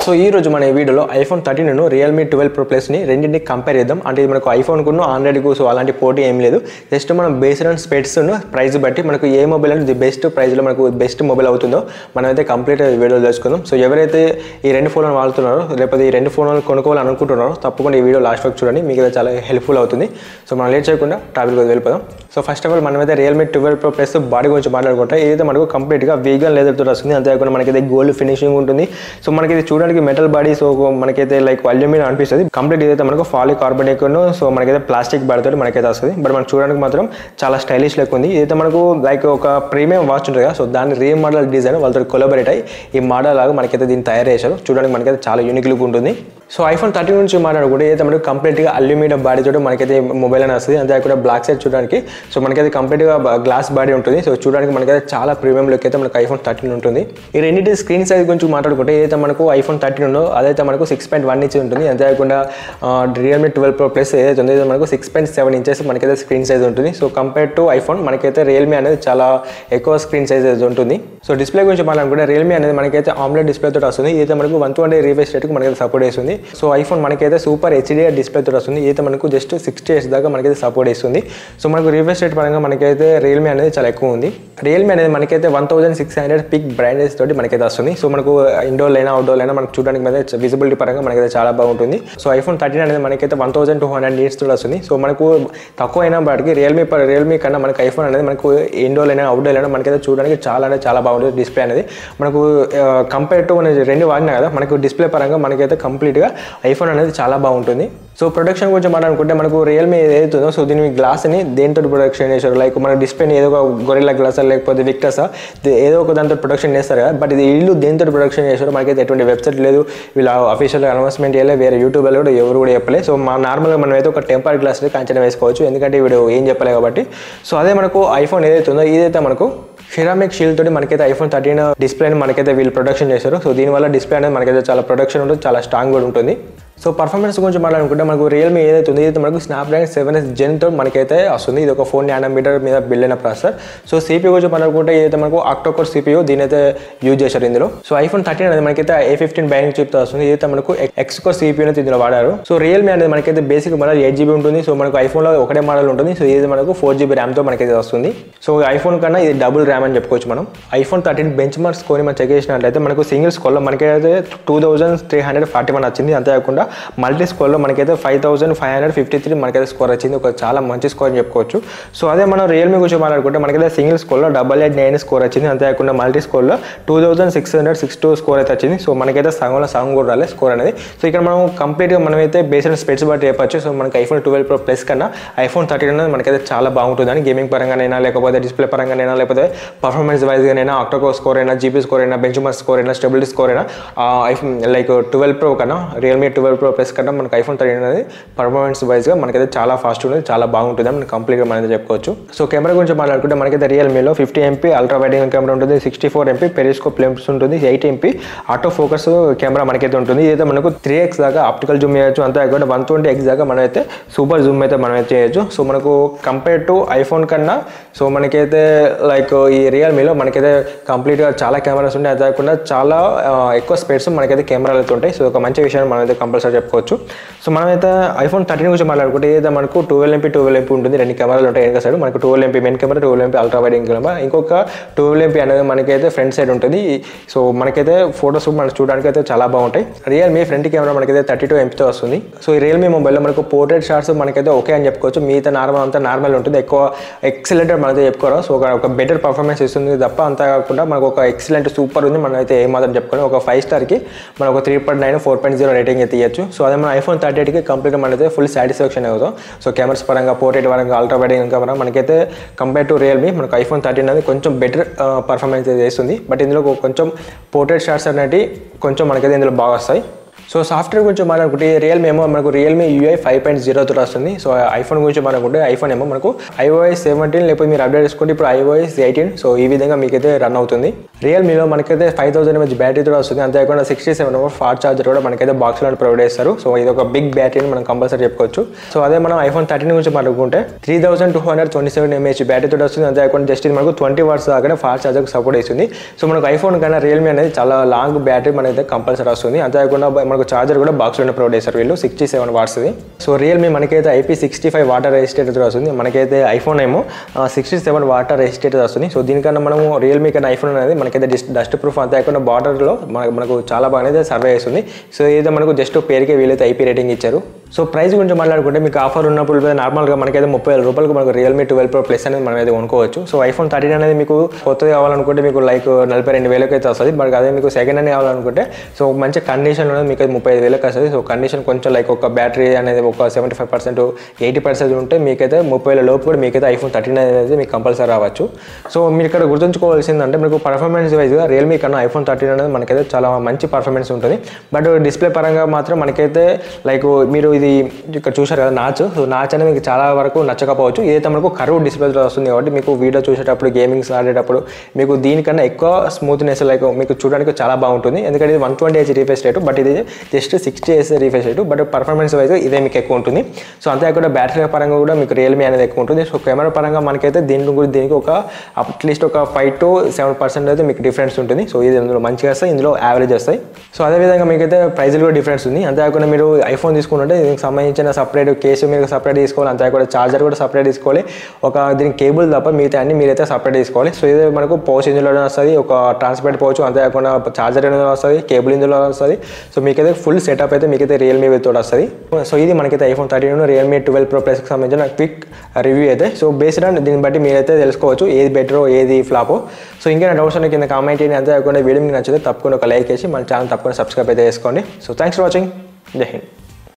so ఈ రోజు మన ఈ వీడియోలో iPhone thirteen Realme twelve pro ప్లస్ని రెండింటిని కంపేర్ చేద్దాం అంటే ఇది మనకు ఐఫోన్కును ఆండ్రాయిడ్కు సో అలాంటి పోటీ ఏం లేదు జస్ట్ మనం బేస్డ్ ఆన్ స్పెట్స్ ప్రైస్ బట్టి మనకు ఏ మొబైల్ అనేది బెస్ట్ ప్రైస్లో మనకు బెస్ట్ మొబైల్ అవుతుందో మనమైతే కంప్లీట్ వీడియో తెలుసుకుందాం సో ఎవరైతే ఈ రెండు ఫోన్లను వాడుతున్నారో లేకపోతే ఈ రెండు ఫోన్లను కొనుక్కోవాలని అనుకుంటున్నారో తప్పకుండా ఈ వీడియో లాస్ట్ వరకు చూడండి మీకు ఇది చాలా హెల్ప్ఫుల్ అవుతుంది సో మనం లేట్ చేయకుండా టాపిక్ వెళ్ళిపోదాం సో ఫస్ట్ ఆఫ్ ఆల్ మనమైతే Realme twelve pro plus body గురించి మాట్లాడుకుంటే ఇదైతే మనకు కంప్లీట్గా వీగన్ లేదర్తో వస్తుంది అంతేకాకుండా మనకైతే గోల్డ్ ఫినిషింగ్ ఉంటుంది సో మనకి ఇది చూడడానికి మెటల్ బాడీ సో మనకైతే లైక్ అల్యూమినియం అనిపిస్తుంది కంప్లీట్ ఇదైతే మనకు ఫాలీ కార్బనిక్ సో మనకైతే ప్లాస్టిక్ బాడీతో మనకైతే వస్తుంది బట్ మనకు చూడడానికి మాత్రం చాలా స్టైలిష్ లెక్క ఉంది ఇదైతే మనకు లైక్ ఒక ప్రీమియం వాచ్ ఉంటుంది కదా సో దాని రీ మోడల్ డిజైన్ వాళ్ళతో కొలబరేట్ అయ్యి ఈ మోడల్ లాగా మనకైతే దీన్ని తయారు చేశారు చూడడానికి మనకైతే చాలా యూనిక్ లుక్ ఉంటుంది సో ఐఫోన్ థర్టీ నుంచి మాట్లాడుకుంటే ఏదైతే మనకు కంప్లీట్గా అల్యూమినియం బాడీ తోటి మనకైతే మొబైల్ అని వస్తుంది అంతేకాకుండా బ్లాక్ సైడ్ చూడడానికి సో మనకైతే కంప్లీట్గా గ్లాస్ బాడీ ఉంటుంది సో చూడడానికి మనకైతే చాలా ప్రీమియం లుక్ అయితే మనకు ఐఫోన్ థర్టీన్ ఉంటుంది ఈ రెండింటి స్క్రీన్ సైజ్ గురించి మాట్లాడుకుంటే ఏదైతే మనకు ఐఫోన్ థర్టీన్ ఉందో అదైతే మనకు సిక్స్ పాయింట్ వన్ ఇంచ్ ఉంటుంది అంతేకాకుండా రియల్మీ ట్వెల్వ్ ప్రో ప్లస్ ఏదైతే ఉందో ఇది మనకు సిక్స్ పాయింట్ సెవెన్ ఇంచెస్ మనకైతే స్క్రీన్ సైజ్ ఉంటుంది సో కంపేర్ టు ఐఫోన్ మనకైతే రియల్మీ అనేది చాలా ఎక్కువ స్క్రీన్ సైజ్ ఉంటుంది సో డిస్ప్లే గురించి మాట్లాడుకుంటే రియల్మీ అనేది మనకైతే ఆమ్లెట్ డిస్ప్లే తోటి వస్తుంది ఇదైతే మనకు వన్ టూ హండ్రెడ్ రీఫ్రెష్ రేట్కి మనకైతే సపోర్ట్ చేస్తుంది సో ఐఫోన్ మనకైతే సూపర్ హెచ్డీ డిస్ప్లే తోటి వస్తుంది ఇదైతే మనకు జస్ట్ సిక్స్టీ ఎయిట్స్ దాకా మనకైతే సపోర్ట్ ఇస్తుంది సో మనకు రీఫ్రెష్ రేట్ పరంగా మనకైతే రియల్మీ అనేది చాలా ఎక్కువ ఉంది రియల్మీ అనేది మనకైతే one thousand six hundred peak brightness తోటి మనకైతే వస్తుంది సో మనకు ఇండోర్ అయినా అవుట్డోర్ అయినా మనకు చూడడానికి మీద విజిబిలిటీ పరంగా మనకైతే చాలా బాగుంటుంది సో ఐఫోన్ థర్టీన్ అనేది మనకైతే one thousand two hundred nits తోటి వస్తుంది సో మనకు తక్కువ అయినా వాటికి రియల్మీ రియల్మీ కన్నా మనకు ఐఫోన్ అనేది మనకు ఇండోర్ అయినా అవుట్డోర్ అయినా మనకైతే చూడడానికి చాలా అంటే చాలా బాగుంటుంది డిస్ప్లే అనేది మనకు కంపేర్ టు మన రెండు వాడినా కదా మనకు డిస్ప్లే పరంగా మనకైతే కంప్లీట్గా ఐఫోన్ అనేది చాలా బాగుంటుంది సో ప్రొడక్షన్ గురించి మాట్లాడుకుంటే మనకు రియల్మీ ఏదైతుందో సో దీని గ్లాస్ని దేంతో ప్రొడక్షన్ చేశారు లైక్ మన డిస్ప్లేని ఏదో ఒక గొరిల్లా గ్లాసా లేకపోతే విక్టసా ఏదో ఒక దాంతో ప్రొడక్షన్ చేస్తారు కదా బట్ ఇది ఇల్లు దేంతో ప్రొడక్షన్ చేశారు మనకైతే ఎటువంటి వెబ్సైట్ లేదు వీళ్ళ అఫీషియల్ అనౌన్స్మెంట్ చేయలేదు వేరే యూట్యూబ్లో కూడా ఎవరు కూడా చెప్పలేదు సో మా నార్మల్గా మనం అయితే ఒక టెంపర్ గ్లాస్ అంచనా వేసుకోవచ్చు ఎందుకంటే వీడు ఏం చెప్పలే కాబట్టి సో అదే మనకు ఐఫోన్ ఏదైతే ఉందో ఇదైతే మనకు సిరామిక్ షీల్డ్ తోటి మనకైతే ఐఫోన్ థర్టీన్ డిస్ప్లేని మనకైతే వీళ్ళు ప్రొడక్షన్ చేశారు సో దీనివల్ల డిస్ప్లే అనేది మనకైతే చాలా ప్రొడక్షన్ ఉంటుంది చాలా స్ట్రాంగ్ కూడా ఉంటుంది సో పర్ఫార్మెన్స్ గురించి మాట్లాడుకుంటే మనకు రియల్మీ ఏదైతే ఉందో ఇదైతే మనకు స్నాప్డ్రాగన్ సెవెన్ ఎస్ జెన్తో మనకైతే వస్తుంది ఇది ఒక ఫోర్ నానోమీటర్ మీద బిల్డ్ అయిన ప్రాసెసర్ సో సిపియూ గురించి మాట్లాడుకుంటే ఏదైతే మనకు అక్టోకోర్ సిపియూ దీని అయితే యూజ్ చేశారు ఇందులో సో ఐఫోన్ థర్టీన్ అనేది మనకైతే ఏ ఫిఫ్టీన్ బ్యాంక్ చిప్తో వస్తుంది ఇదైతే మనకు ఎక్స్ కోర్ సిపియూ అయితే ఇందులో వాడారు సో రియల్మీ అనేది మనకైతే బేసిక్ మోడల్ ఎయిట్ జీబీ ఉంటుంది సో మనకు ఐఫోన్లో ఒకటే మోడల్ ఉంటుంది సో ఇది మనకు ఫోర్ జీబీ ర్యామ్తో మనకైతే వస్తుంది సో ఐఫోన్ కన్నా ఇది డబుల్ ర్యామ్ అని చెప్పుకోవచ్చు మనం ఐఫోన్ థర్టీన్ బెంచ్ మార్క్స్ కొని మనం చెక్ చేసినట్లయితే మనకు సింగిల్ స్కోర్లో మనకైతే two thousand three hundred forty one వచ్చింది అంతేకాకుండా మల్టీ స్కోర్లో మనకైతే five thousand five hundred fifty three మనకైతే స్కోర్ వచ్చింది ఒక చాలా మంచి స్కోర్ అని చెప్పుకోవచ్చు సో అదే మనం రియల్మీ గురించి మాట్లాడుకుంటే మనకైతే సింగిల్ స్కోర్లో డబల్ ఎయిట్ నైన్ స్కోర్ వచ్చింది అంతేకాకుండా మల్టీ స్కోర్లో two thousand six hundred six two score అయితే వచ్చింది సో మనకైతే సగంలో సగం కూడా రాలేదు స్కోర్ అనేది సో ఇక్కడ మనం కంప్లీట్గా మనమైతే బేస్డ్ స్పెట్స్ బట్టి చెప్పచ్చు సో మనకి ఐఫోన్ ట్వెల్వ్ ప్రో ప్లస్ కన్నా ఐఫోన్ థర్టీన్ అనేది మనకైతే చాలా బాగుంటుందని గేమింగ్ పరంగానైనా లేకపోతే డిస్ప్లే పరంగానైనా లేకపోతే పర్ఫార్మెన్స్ వైజ్గానైనా ఆక్టోకో స్కోర్ అయినా జీపీ స్కోర్ అయినా బెంచ్ మార్క్ స్కోర్ అయినా స్టెబిలిటీ స్కోర్ అయినా ఐఫోన్ లైక్ ట్వెల్వ్ ప్రో కన్నా రియల్మీ ట్వెల్వ్ ప్రో ప్లస్ కన్నా మనకి ఐఫోన్ థర్టీన్ అనేది పర్ఫార్మెన్స్ వైజ్గా మనకైతే చాలా ఫాస్ట్ ఉంటుంది చాలా బాగుంటుంది మనం కంప్లీట్గా మనం చెప్పుకోవచ్చు సో కెమెరా గురించి మాట్లాడుకుంటే మనకైతే రియల్మీలో fifty MP ultra wide camera ఉంటుంది sixty four MP periscope lens ఉంటుంది eight MP auto focus camera మనకైతే ఉంటుంది ఇదైతే మనకు త్రీ ఎక్స్ దాకా ఆప్టికల్ జూమ్ చేయొచ్చు అంతేకాకుండా వన్ ట్వంటీ ఎక్స్ దాకా మనం అయితే సూపర్ జూమ్ అయితే మనం అయితే చేయొచ్చు సో మనకు కంపేర్ టు ఐఫోన్ కన్నా సో మనకైతే లైక్ ఈ రియల్మీలో మనకైతే కంప్లీట్గా చాలా కెమెరాస్ ఉంటాయి అదే కాకుండా చాలా ఆ, ఎక్కువ స్పేడ్స్ మనకైతే కెమెరాలు అయితే ఉంటాయి సో ఒక మంచి విషయాన్ని మనం అయితే కంపల్సరీ చెప్పుకోవచ్చు సో మనమైతే ఐఫోన్ థర్టీన్ గురించి మాట్లాడుకుంటే ఏదైతే మనకు ట్వెల్వ్ ఎంపీ ట్వెల్వ్ ఎంపీ ఉంటుంది రెండు కెమెరాలు ఉంటాయి వెనక సైడ్ మనకు twelve MP main camera twelve MP ultra wide camera ఇంకొక ట్వెల్వ్ ఎంపీ అనేది మనకైతే ఫ్రంట్ సైడ్ ఉంటుంది సో మనకైతే ఫోటోస్ మనకు చూడడానికి అయితే చాలా బాగుంటాయి రియల్మీ ఫ్రంట్ కెమెరా మనకైతే థర్టీ టూ ఎంపీతో వస్తుంది సో ఈ రియల్మీ మొబైల్లో మనకు పోర్ట్రేట్ షాట్స్ మనకైతే ఓకే అని చెప్పుకోవచ్చు మిగతా నార్మల్ అంతా నార్మల్ ఉంటుంది ఎక్కువ ఎక్సలెంట్ మనైతే చెప్పుకోరు సో ఒక ఒక బెటర్ పర్ఫార్మెన్స్ ఇస్తుంది తప్ప అంతా కాకుండా మనకు ఒక ఎక్సలెంట్ సూపర్ ఉంది మనం అయితే ఏమాత్రం చెప్పుకోవాలి ఒక ఫైవ్ స్టార్కి మనం ఒక three point nine four point zero rating అయితే ఇవ్వచ్చు సో అదే మన ఐఫోన్ థర్టీ ఎయిట్కి కంప్లీట్ మనైతే ఫుల్ సాటిస్ఫాక్షన్ అవుతాం సో కెమెరాస్ పరంగా పోర్ట్రేట్ పరంగా అల్ట్రా వైడింగ్ కెమెరా మనకైతే కంపేర్ టు రియల్మీ మనకు ఐఫోన్ థర్టీన్ అనేది కొంచెం బెటర్ పర్ఫార్మెన్స్ చేస్తుంది బట్ ఇందులో కొంచెం పోర్ట్రేట్ షాట్స్ అనేవి కొంచెం మనకైతే ఇందులో బాగా వస్తాయి సో సాఫ్ట్వేర్ గురించి మాట్లాడుకుంటే రియల్మీ ఏమో మనకు Realme UI five point zero తో వస్తుంది సో ఐఫోన్ గురించి మాట్లాడుకుంటే ఐఫోన్ ఏమో మనకు ఐఓఎస్ సెవెంటీన్ లేకపోతే మీరు అప్డేట్ చేసుకుంటే ఇప్పుడు ఐఓఎస్ ఎయిటీన్ సో ఈ విధంగా మీకైతే రన్ అవుతుంది రియల్మీలో మనకైతే ఫైవ్ థౌసండ్ ఎంహెచ్ బ్యాటరీతో వస్తుంది అంతేకాకుండా sixty seven hour fast charger కూడా మనకైతే బాక్స్లో ప్రొవైడ్ చేస్తారు సో ఇది ఒక బిగ్ బ్యాటరీ మనం కంపల్సరీ చెప్పుకోవచ్చు సో అదే మనం ఐఫోన్ థర్టీన్ గురించి మాట్లాడుకుంటే three thousand two hundred twenty seven M H బ్యాటరీతో వస్తుంది అంతేకాకుండా జస్ట్ ఇది మనకు ట్వంటీ వాట్స్ దాకా ఫాస్ట్ ఛార్జర్ సపోర్ట్ ఇస్తుంది సో మనకు ఐఫోన్ కన్నా రియల్మీ అనేది చాలా లాంగ్ బ్యాటరీ మనకైతే కంపల్సరీ వస్తుంది అంతేకాకుండా మనకు ఛార్జర్ కూడా బాక్స్లోనే ప్రొవైడ్ చేస్తారు వీళ్ళు సిక్స్టీ సెవెన్ వాట్స్ది సో రియల్మీ మనకైతే IP sixty five water resistant వస్తుంది మనకైతే ఐఫోన్ ఏమో సిక్స్టీ సెవెన్ వాటర్ రెజిస్టేటర్ వస్తుంది సో దీనికన్నా మనము రియల్మీ కన్నా ఐఫోన్ అనేది మనకైతే డస్ట్ డస్ట్ ప్రూఫ్ అంతేకాకుండా బార్డర్లో మనకు మనకు చాలా బాగా అయితే సర్వే చేస్తుంది సో ఏదో మనకు జస్ట్ పేరుకే వీలైతే ఐపీ రేటింగ్ ఇచ్చారు సో ప్రైస్ గురించి మాట్లాడుకుంటే మీకు ఆఫర్ ఉన్నప్పుడు నార్మల్గా మనకైతే ముప్పై వేల రూపాయలకు మనకు రియల్మీ ట్వెల్వ్ ప్రో ప్లస్ అనేది మనం అయితే కొనుక్కోవచ్చు సో ఐఫోన్ థర్టీన్ అనేది మీకు కొత్తది కావాలనుకుంటే మీకు లైక్ నలభై రెండు వేలకు అయితే వస్తుంది మరి అదే మీకు సెకండ్ హ్యాండ్ కావాలనుకుంటే సో మంచి కండిషన్ అనేది మీకు అయితే ముప్పై ఐదు వేలకు వస్తుంది సో కండిషన్ కొంచెం లైక్ ఒక బ్యాటరీ అనేది ఒక seventy five percent eighty percent ఉంటే మీకైతే ముప్పై వేల లోపు కూడా మీకైతే ఐఫోన్ థర్టీన్ అనేది మీకు కంపల్సరీ రావచ్చు సో మీరు ఇక్కడ గుర్తుంచుకోవాల్సిందంటే మీకు పర్ఫార్మెన్స్ వైజ్గా రియల్మీ కన్నా ఐఫోన్ థర్టీన్ అనేది మనకైతే చాలా మంచి పర్ఫార్మెన్స్ ఉంటుంది బట్ డిస్ప్లే పరంగా మాత్రం మనకైతే లైక్ మీరు ఇది ఇక్కడ చూశారు కదా నాచ్ సో నాచ్ అనేది మీకు చాలా వరకు నచ్చకపోవచ్చు ఏదైతే మనకు కరువు డిస్ప్లేలో వస్తుంది కాబట్టి మీకు వీడియో చూసేటప్పుడు గేమింగ్స్ ఆడేటప్పుడు మీకు దీనికన్నా ఎక్కువ స్మూత్నెస్ లైక్ మీకు చూడడానికి చాలా బాగుంటుంది ఎందుకంటే ఇది one twenty H refresh rate but ఇది just sixty H refresh rate but performance wise ఇదే మీకు ఎక్కువ ఉంటుంది సో అంతేకాకుండా బ్యాటరీ పరంగా కూడా మీకు రియల్మీ అనేది ఎక్కువ ఉంటుంది సో కెమెరా పరంగా మనకైతే దీని గురించి దీనికి ఒక అట్లీస్ట్ ఒక ఫైవ్ టు సెవెన్ పర్సెంట్ అయితే మీకు డిఫరెన్స్ ఉంటుంది సో ఇది ఇందులో మంచిగా వస్తాయి ఇందులో యావరేజ్ వస్తాయి సో అదేవిధంగా మీకైతే ప్రైజ్లు కూడా డిఫరెన్స్ ఉంది అంతేకాకుండా మీరు ఐఫోన్ తీసుకుంటే దీనికి సంబంధించిన సపరేట్ కేసు మీరు సపరేట్ తీసుకోవాలి అంతేకాకుండా చార్జర్ కూడా సపరేట్ తీసుకోవాలి ఒక దీనికి కేబుల్ తప్ప మిగతా అన్ని మీరైతే సపరేట్ తీసుకోవాలి సో ఇది మనకు పౌచ్ ఇందులో వస్తుంది ఒక ట్రాన్స్పరెంట్ పౌచ్ అంతేకాకుండా చార్జర్ ఇందులో వస్తుంది కేబుల్ ఇందులో వస్తుంది సో మీకైతే ఫుల్ సెటప్ అయితే మీకైతే రియల్మీ తోటి వస్తుంది సో ఇది మనకైతే iPhone thirteen Realme twelve pro ప్లస్కి సంబంధించిన క్విక్ రివ్యూ అయితే సో బేస్డ్ ఆన్ దీన్ని బట్టి మీరైతే తెలుసుకోవచ్చు ఏది బెటరో ఏది ఫ్లాపో సో ఇంకేనా డౌట్స్ ఉన్నాయి కింద కామెంట్ చేయండి అంతేకాకుండా వీడియో మీకు నచ్చితే తప్పకుండా ఒక లైక్ చేసి మన ఛానల్ తప్పకుండా సబ్స్క్రైబ్ అయితే చేసుకోండి సో థ్యాంక్స్ ఫర్ వాచింగ్ జై హింద్